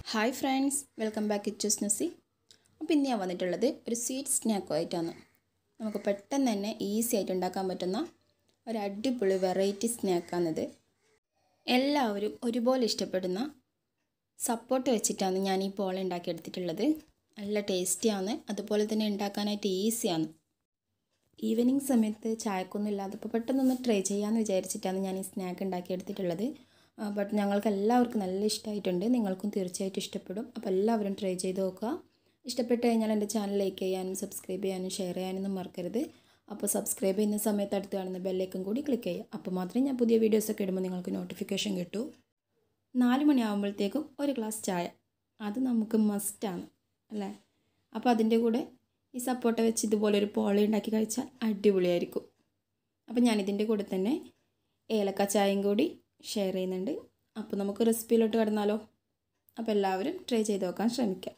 hi friends welcome back കിച്ചൂസ് നസി അപ്പോൾ ഇന്ന് ഞാൻ വന്നിട്ടുള്ളത് ഒരു സ്വീറ്റ് സ്നാക്കുമായിട്ടാണ് നമുക്ക് പെട്ടെന്ന് തന്നെ ഈസി ആയിട്ട് ഉണ്ടാക്കാൻ പറ്റുന്ന ഒരു അടിപൊളി വെറൈറ്റി സ്നാക്കാണിത് എല്ലാവരും ഒരുപോലെ ഇഷ്ടപ്പെടുന്ന സപ്പോർട്ട് വെച്ചിട്ടാണ് ഞാൻ ഈ പോള ഉണ്ടാക്കിയെടുത്തിട്ടുള്ളത് നല്ല ടേസ്റ്റിയാണ് അതുപോലെ തന്നെ ഉണ്ടാക്കാനായിട്ട് ഈസിയാണ് ഈവനിങ് സമയത്ത് ചായക്കൊന്നും ഇല്ലാത്തപ്പോൾ പെട്ടെന്നൊന്ന് ട്രൈ ചെയ്യാമെന്ന് വിചാരിച്ചിട്ടാണ് ഞാൻ ഈ സ്നാക്ക് ഉണ്ടാക്കിയെടുത്തിട്ടുള്ളത് ബട്ട് ഞങ്ങൾക്ക് എല്ലാവർക്കും നല്ല ഇഷ്ടമായിട്ടുണ്ട് നിങ്ങൾക്കും തീർച്ചയായിട്ടും ഇഷ്ടപ്പെടും അപ്പോൾ എല്ലാവരും ട്രൈ ചെയ്ത് നോക്കുക ഇഷ്ടപ്പെട്ട് കഴിഞ്ഞാൽ എൻ്റെ ചാനൽ ലൈക്ക് ചെയ്യാനും സബ്സ്ക്രൈബ് ചെയ്യാനും ഷെയർ ചെയ്യാനൊന്നും മറക്കരുത് അപ്പോൾ സബ്സ്ക്രൈബ് ചെയ്യുന്ന സമയത്ത് അടുത്ത് കാണുന്ന ബെല്ലേക്കും കൂടി ക്ലിക്ക് ചെയ്യുക അപ്പോൾ മാത്രമേ ഞാൻ പുതിയ വീഡിയോസൊക്കെ ഇടുമ്പോൾ നിങ്ങൾക്ക് നോട്ടിഫിക്കേഷൻ കിട്ടൂ നാല് മണിയാകുമ്പോഴത്തേക്കും ഒരു ഗ്ലാസ് ചായ അത് നമുക്ക് മസ്റ്റാണ് അല്ലേ അപ്പോൾ അതിൻ്റെ കൂടെ ഈ സപ്പോട്ട വെച്ച് ഇതുപോലെ ഒരു പോളി ഉണ്ടാക്കി കഴിച്ചാൽ അടിപൊളിയായിരിക്കും അപ്പോൾ ഞാനിതിൻ്റെ കൂടെ തന്നെ ഏലക്ക ചായയും കൂടി ഷെയർ ചെയ്യുന്നുണ്ട് അപ്പോൾ നമുക്ക് റെസിപ്പിയിലോട്ട് കിടന്നാലോ അപ്പോൾ എല്ലാവരും ട്രൈ ചെയ്ത് നോക്കാൻ ശ്രമിക്കാം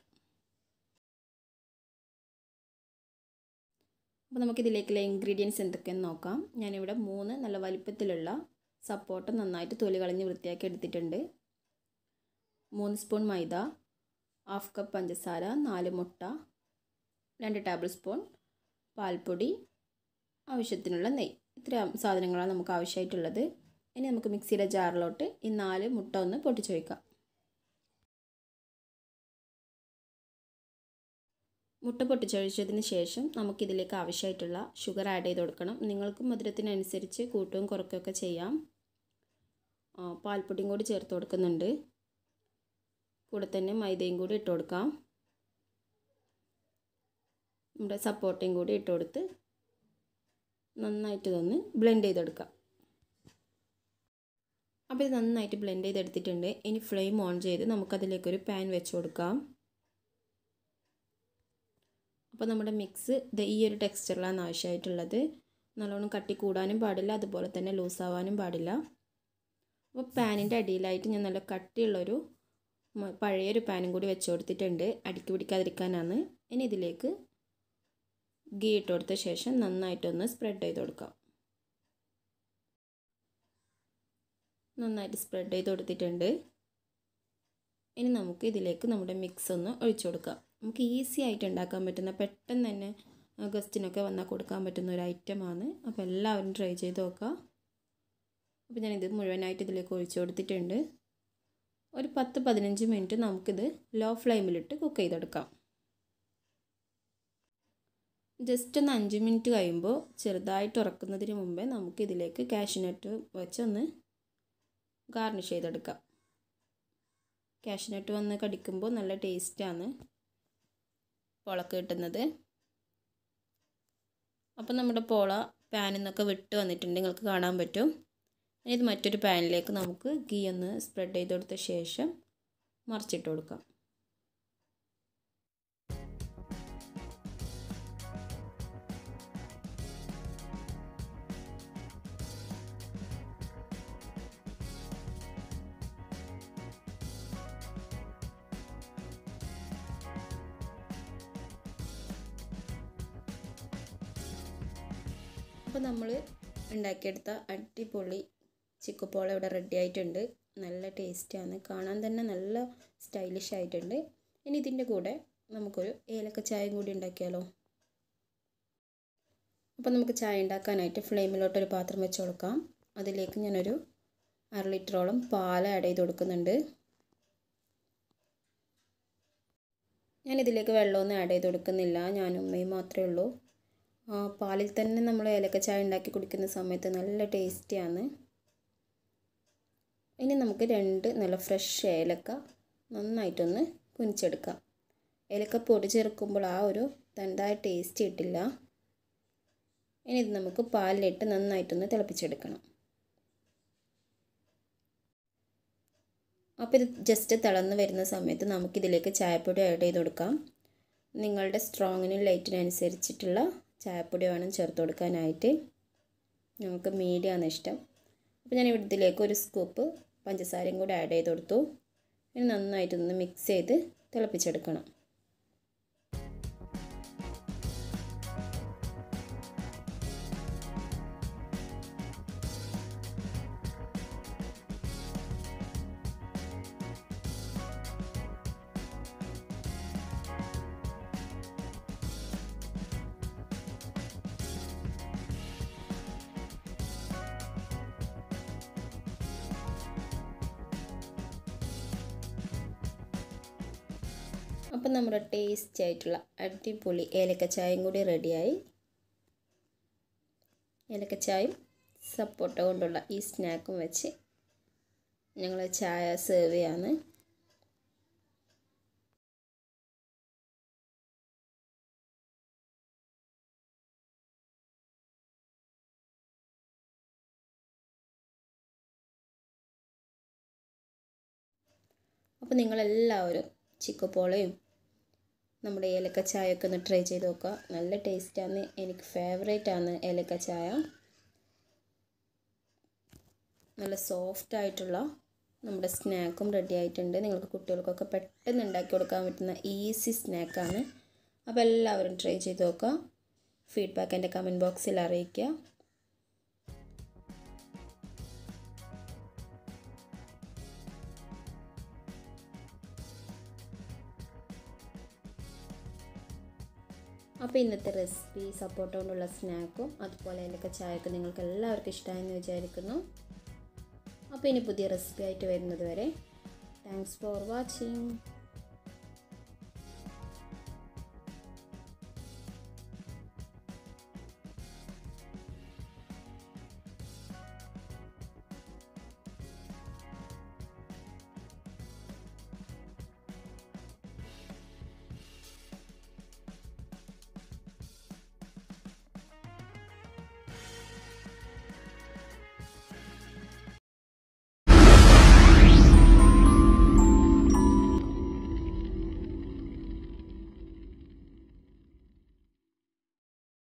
അപ്പോൾ നമുക്കിതിലേക്കുള്ള ഇൻഗ്രീഡിയൻസ് എന്തൊക്കെയെന്ന് നോക്കാം ഞാനിവിടെ മൂന്ന് നല്ല വലിപ്പത്തിലുള്ള സപ്പോട്ട നന്നായിട്ട് തൊലി കളഞ്ഞ് വൃത്തിയാക്കി എടുത്തിട്ടുണ്ട് മൂന്ന് സ്പൂൺ മൈദ ഹാഫ് കപ്പ് പഞ്ചസാര നാല് മുട്ട രണ്ട് ടേബിൾ സ്പൂൺ പാൽപ്പൊടി ആവശ്യത്തിനുള്ള നെയ്യ് ഇത്ര സാധനങ്ങളാണ് നമുക്ക് ആവശ്യമായിട്ടുള്ളത് ഇനി നമുക്ക് മിക്സിയുടെ ജാറിലോട്ട് ഈ നാല് മുട്ട ഒന്ന് പൊട്ടിച്ച് വയ്ക്കാം മുട്ട പൊട്ടിച്ചൊഴിച്ചതിന് ശേഷം നമുക്കിതിലേക്ക് ആവശ്യമായിട്ടുള്ള ഷുഗർ ആഡ് ചെയ്ത് കൊടുക്കണം നിങ്ങൾക്ക് മധുരത്തിനനുസരിച്ച് കൂട്ടുകയും കുറയ്ക്കുകയൊക്കെ ചെയ്യാം പാൽപ്പൊടിയും കൂടി ചേർത്ത് കൊടുക്കുന്നുണ്ട് കൂടെ തന്നെ മൈദയും കൂടി ഇട്ട് കൊടുക്കാം നമ്മുടെ സപ്പോർട്ടയും കൂടി ഇട്ട് കൊടുത്ത് നന്നായിട്ട് ഇതൊന്ന് ബ്ലെൻഡ് ചെയ്തെടുക്കാം അപ്പോൾ ഇത് നന്നായിട്ട് ബ്ലെൻഡ് ചെയ്തെടുത്തിട്ടുണ്ട് ഇനി ഫ്ലെയിം ഓൺ ചെയ്ത് നമുക്കതിലേക്കൊരു പാൻ വെച്ച് കൊടുക്കാം അപ്പോൾ നമ്മുടെ മിക്സ് ഇത് ഈ ഒരു ടെക്സ്ചറിലാണ് ആവശ്യമായിട്ടുള്ളത് നല്ലോണം കട്ടി കൂടാനും പാടില്ല അതുപോലെ തന്നെ ലൂസാവാനും പാടില്ല അപ്പോൾ പാനിൻ്റെ അടിയിലായിട്ട് ഞാൻ നല്ല കട്ടിയുള്ളൊരു പഴയൊരു പാനും കൂടി വെച്ച് കൊടുത്തിട്ടുണ്ട് അടിക്ക് പിടിക്കാതിരിക്കാനാണ് ഇനി ഇതിലേക്ക് ഗീ ഇട്ട് കൊടുത്ത ശേഷം നന്നായിട്ടൊന്ന് സ്പ്രെഡ് ചെയ്ത് കൊടുക്കാം നന്നായിട്ട് സ്പ്രെഡ് ചെയ്ത് കൊടുത്തിട്ടുണ്ട് ഇനി നമുക്ക് ഇതിലേക്ക് നമ്മുടെ മിക്സ് ഒന്ന് ഒഴിച്ചു കൊടുക്കാം നമുക്ക് ഈസി ആയിട്ട് ഉണ്ടാക്കാൻ പറ്റുന്ന പെട്ടെന്ന് തന്നെ ഗസ്റ്റിനൊക്കെ വന്നാൽ കൊടുക്കാൻ പറ്റുന്ന ഒരു ഐറ്റമാണ് അപ്പോൾ എല്ലാവരും ട്രൈ ചെയ്ത് നോക്കുക അപ്പോൾ ഞാനിത് മുഴുവനായിട്ട് ഇതിലേക്ക് ഒഴിച്ചു കൊടുത്തിട്ടുണ്ട് ഒരു പത്ത് പതിനഞ്ച് മിനിറ്റ് നമുക്കിത് ലോ ഫ്ലെയിമിലിട്ട് കുക്ക് ചെയ്തെടുക്കാം ജസ്റ്റ് ഒന്ന് അഞ്ച് മിനിറ്റ് കഴിയുമ്പോൾ ചെറുതായിട്ട് ഉറക്കുന്നതിന് മുമ്പേ നമുക്ക് ഇതിലേക്ക് കാഷ്നട്ട് വെച്ചൊന്ന് ഗാർണിഷ് ചെയ്തെടുക്കാം കാഷ്നട്ട് വന്ന് കടിക്കുമ്പോൾ നല്ല ടേസ്റ്റാണ് പോളക്ക് കിട്ടുന്നത് അപ്പം നമ്മുടെ പോള പാനിൽ നിന്നൊക്കെ വിട്ട് വന്നിട്ടുണ്ട് നിങ്ങൾക്ക് കാണാൻ പറ്റും ഇത് മറ്റൊരു പാനിലേക്ക് നമുക്ക് ഗീ ഒന്ന് സ്പ്രെഡ് ചെയ്ത് കൊടുത്ത ശേഷം മറിച്ചിട്ട് കൊടുക്കാം അപ്പോൾ നമ്മൾ ഉണ്ടാക്കിയെടുത്ത അടിപൊളി ചിക്കുപോള ഇവിടെ റെഡി ആയിട്ടുണ്ട് നല്ല ടേസ്റ്റാണ് കാണാൻ തന്നെ നല്ല സ്റ്റൈലിഷ് ആയിട്ടുണ്ട് ഇനി ഇതിൻ്റെ കൂടെ നമുക്കൊരു ഏലക്ക ചായയും കൂടി ഉണ്ടാക്കിയാലോ അപ്പോൾ നമുക്ക് ചായ ഉണ്ടാക്കാനായിട്ട് ഫ്ലെയിമിലോട്ടൊരു പാത്രം വെച്ച് കൊടുക്കാം അതിലേക്ക് ഞാനൊരു അര ലിറ്ററോളം പാൽ ആഡ് ചെയ്ത് കൊടുക്കുന്നുണ്ട് ഞാനിതിലേക്ക് വെള്ളമൊന്നും ആഡ് ചെയ്ത് കൊടുക്കുന്നില്ല ഞാനും ഉമ്മയും മാത്രമേ ഉള്ളൂ പാലിൽ തന്നെ നമ്മൾ ഏലക്ക ചായ ഉണ്ടാക്കി കുടിക്കുന്ന സമയത്ത് നല്ല ടേസ്റ്റിയാണ് ഇനി നമുക്ക് രണ്ട് നല്ല ഫ്രഷ് ഏലക്ക നന്നായിട്ടൊന്ന് കുനിച്ചെടുക്കാം ഏലക്ക പൊടി ചേർക്കുമ്പോൾ ആ ഒരു തണ്ടായ ടേസ്റ്റ് കിട്ടില്ല ഇനി ഇത് നമുക്ക് പാലിലിട്ട് നന്നായിട്ടൊന്ന് തിളപ്പിച്ചെടുക്കണം അപ്പോൾ ഇത് ജസ്റ്റ് തിളന്ന് വരുന്ന സമയത്ത് നമുക്കിതിലേക്ക് ചായപ്പൊടി ആഡ് ചെയ്ത് കൊടുക്കാം നിങ്ങളുടെ സ്ട്രോങ്ങിനും ലൈറ്റിനനുസരിച്ചിട്ടുള്ള ചായപ്പൊടി വേണം ചേർത്ത് കൊടുക്കാനായിട്ട് നമുക്ക് മീഡിയമാണ് ഇഷ്ടം അപ്പോൾ ഞാൻ ഇതിലേക്ക് ഒരു സ്കൂപ്പ് പഞ്ചസാരയും കൂടി ആഡ് ചെയ്ത് കൊടുത്തു ഇനി നന്നായിട്ടൊന്ന് മിക്സ് ചെയ്ത് തിളപ്പിച്ചെടുക്കണം അപ്പം നമ്മുടെ ടേസ്റ്റി ആയിട്ടുള്ള അടിപൊളി ഏലക്ക ചായയും കൂടി റെഡിയായി ഏലക്ക ചായയും സപ്പോട്ട കൊണ്ടുള്ള ഈ സ്നാക്കും വെച്ച് ഞങ്ങൾ ചായ സെർവ് ചെയ്യാണ് അപ്പോൾ നിങ്ങളെല്ലാവരും ചിക്കപ്പോളയും നമ്മുടെ ഏലക്ക ചായയൊക്കെ ഒന്ന് ട്രൈ ചെയ്ത് നോക്കുക നല്ല ടേസ്റ്റാണ് എനിക്ക് ഫേവറേറ്റ് ആണ് ഏലക്ക ചായ നല്ല സോഫ്റ്റ് ആയിട്ടുള്ള നമ്മുടെ സ്നാക്കും റെഡി ആയിട്ടുണ്ട് നിങ്ങൾക്ക് കുട്ടികൾക്കൊക്കെ പെട്ടെന്ന് ഉണ്ടാക്കി കൊടുക്കാൻ പറ്റുന്ന ഈസി സ്നാക്കാണ് അപ്പോൾ എല്ലാവരും ട്രൈ ചെയ്ത് നോക്കുക ഫീഡ്ബാക്ക് എൻ്റെ കമൻറ്റ് ബോക്സിൽ അറിയിക്കുക അപ്പോൾ ഇന്നത്തെ റെസിപ്പി സപ്പോർട്ട് കൊണ്ടുള്ള സ്നാക്കും അതുപോലെ അതിലൊക്കെ ചായക്കും നിങ്ങൾക്ക് എല്ലാവർക്കും ഇഷ്ടമായെന്ന് വിചാരിക്കുന്നു അപ്പോൾ ഇനി പുതിയ റെസിപ്പി ആയിട്ട് വരുന്നത് വരെ താങ്ക്സ് ഫോർ വാച്ചിങ്